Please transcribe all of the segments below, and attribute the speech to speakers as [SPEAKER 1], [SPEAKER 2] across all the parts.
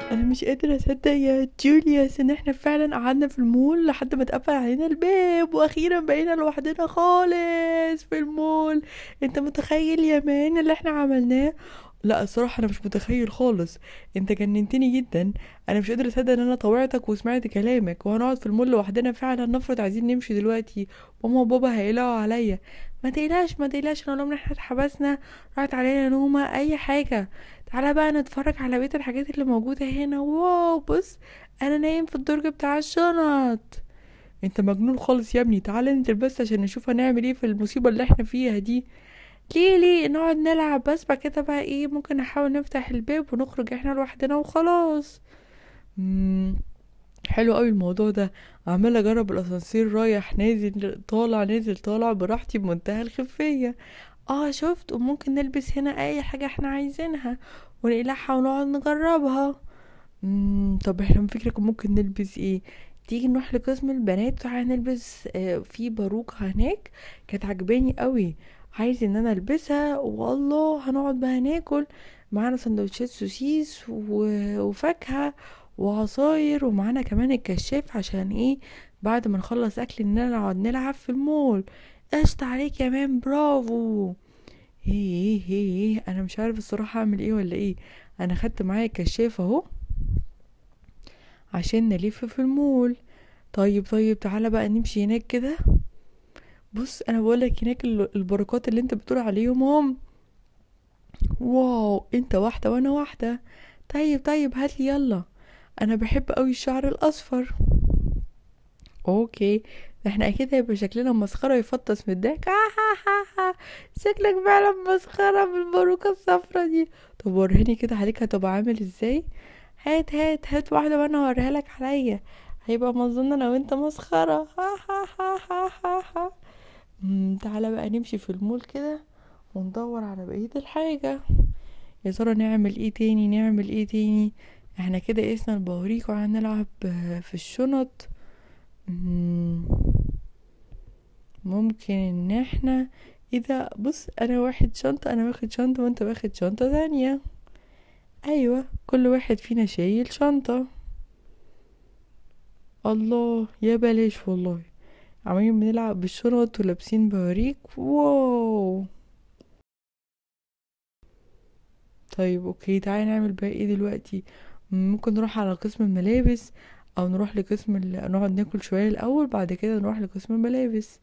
[SPEAKER 1] انا مش قادرة اصدق يا جوليوس ان احنا فعلا قعدنا في المول لحد ما اتقفل علينا الباب واخيرا بقينا لوحدنا خالص في المول انت متخيل يا مان اللي احنا عملناه لا الصراحة انا مش متخيل خالص انت جننتني جدا انا مش قادرة اصدق ان انا طوعتك وسمعت كلامك وهنقعد في المول لوحدنا فعلا نفرض عايزين نمشي دلوقتي ماما وبابا هيقلقوا عليا ما تقلقش ما تقلقش انا لهم احنا اتحبسنا راحت علينا نومة اي حاجة تعالى بقى نتفرج على بقية الحاجات اللي موجودة هنا واو بص انا نايم في الدرج بتاع الشنط انت مجنون خالص يا ابني تعالى ننزل بس عشان نشوف هنعمل ايه في المصيبة اللي احنا فيها دي ليه ليه نقعد نلعب بس بعد كده بقى ايه ممكن نحاول نفتح الباب ونخرج احنا لوحدنا وخلاص مم. حلو قوي الموضوع ده عمال اجرب الاسانسير رايح نازل طالع نازل طالع براحتي بمنتهى الخفية اه شفت وممكن نلبس هنا اي حاجة احنا عايزينها ونقلعها ونقعد نجربها مم. طب احنا فكرة ممكن نلبس ايه تيجي نروح لقسم البنات تعالى نلبس آه في باروكة هناك كانت عجباني قوي عايز ان انا البسها والله هنقعد بقى ناكل معانا سندوتشات سوسيس و- وفاكهة وعصاير ومعانا كمان الكشاف عشان ايه بعد ما نخلص اكل اننا نقعد نلعب في المول قشطة عليك يا مان برافو ايه ايه ايه ايه انا مش عارف الصراحة اعمل ايه ولا ايه انا خدت معايا الكشاف اهو عشان نلف في المول طيب طيب تعالى بقى نمشي هناك كده بص انا بقولك هناك ال- البركات اللي انت بتقول عليهم هم واو انت واحدة وانا واحدة طيب طيب هاتلي يلا انا بحب قوي الشعر الاصفر اوكي ده احنا اكيد هيبقى شكلنا مسخرة يفطس من الضحك شكلك فعلا مسخرة بالباروكة الصفرا دي طب وريني كده عليك هتبقى عامل ازاي هات هات هات واحدة وانا اوريها لك عليا هيبقى مظن انا وانت مسخرة ها ها ها ها ها ها مم، تعالى بقى نمشي في المول كده وندور على بقية الحاجة يا ترى نعمل ايه تاني نعمل ايه تاني احنا كده قسنا البوريك وهنلعب آه، في الشنط مم، ممكن ان احنا ايه ده بص انا واخد شنطة انا واخد شنطة وانت واخد شنطة تانية ايوه كل واحد فينا شايل شنطة الله يا بلاش والله عمالين بنلعب بالشنط ولابسين بوريك واو طيب اوكي تعالى نعمل بقى ايه دلوقتي ممكن نروح على قسم الملابس او نروح لقسم ال... نقعد ناكل شوية الاول بعد كده نروح لقسم الملابس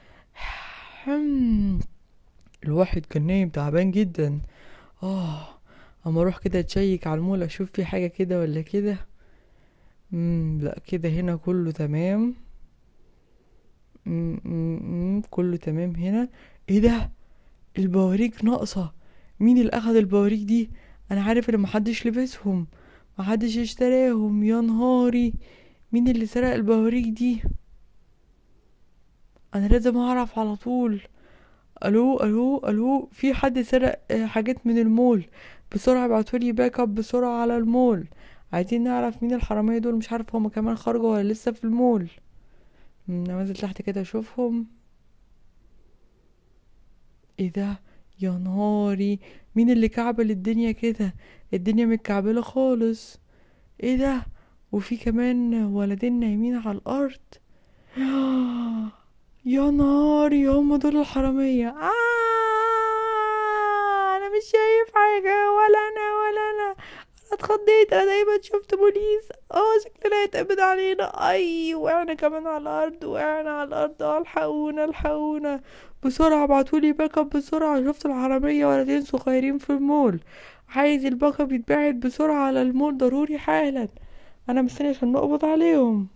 [SPEAKER 1] هم. الواحد كان نايم تعبان جدا اه اما اروح كده اتشيك على المول اشوف في حاجة كده ولا كده مم لا كده هنا كله تمام مم مم مم كله تمام هنا ايه ده البواريك ناقصة مين اللي اخد البواريك دي انا عارف ان محدش لبسهم محدش اشتراهم يا نهاري مين اللي سرق البواريك دي انا لازم اعرف على طول الو الو الو في حد سرق آه، حاجات من المول بسرعة ابعتولي باك اب بسرعة على المول عايزين نعرف مين الحرامية دول مش عارف هما كمان خرجوا ولا لسه في المول مم، انا نازل تحت كده اشوفهم ايه ده يا نهاري مين اللي كعبل الدنيا كده الدنيا متكعبلة خالص ايه ده وفي كمان ولدين نايمين على الارض يا نهاري هم دول الحرامية آه انا مش شايف حاجة ولا انا ولا انا انا اتخضيت انا دايما شفت بوليس اه شكلنا هيتقبض علينا اي وقعنا كمان على الارض وقعنا على الارض اه الحقونا الحقونا بسرعة ابعتولي باك اب بسرعة شفت الحرامية ولدين صغيرين في المول عايز الباك اب يتبعت بسرعة على المول ضروري حالا انا مستني عشان نقبض عليهم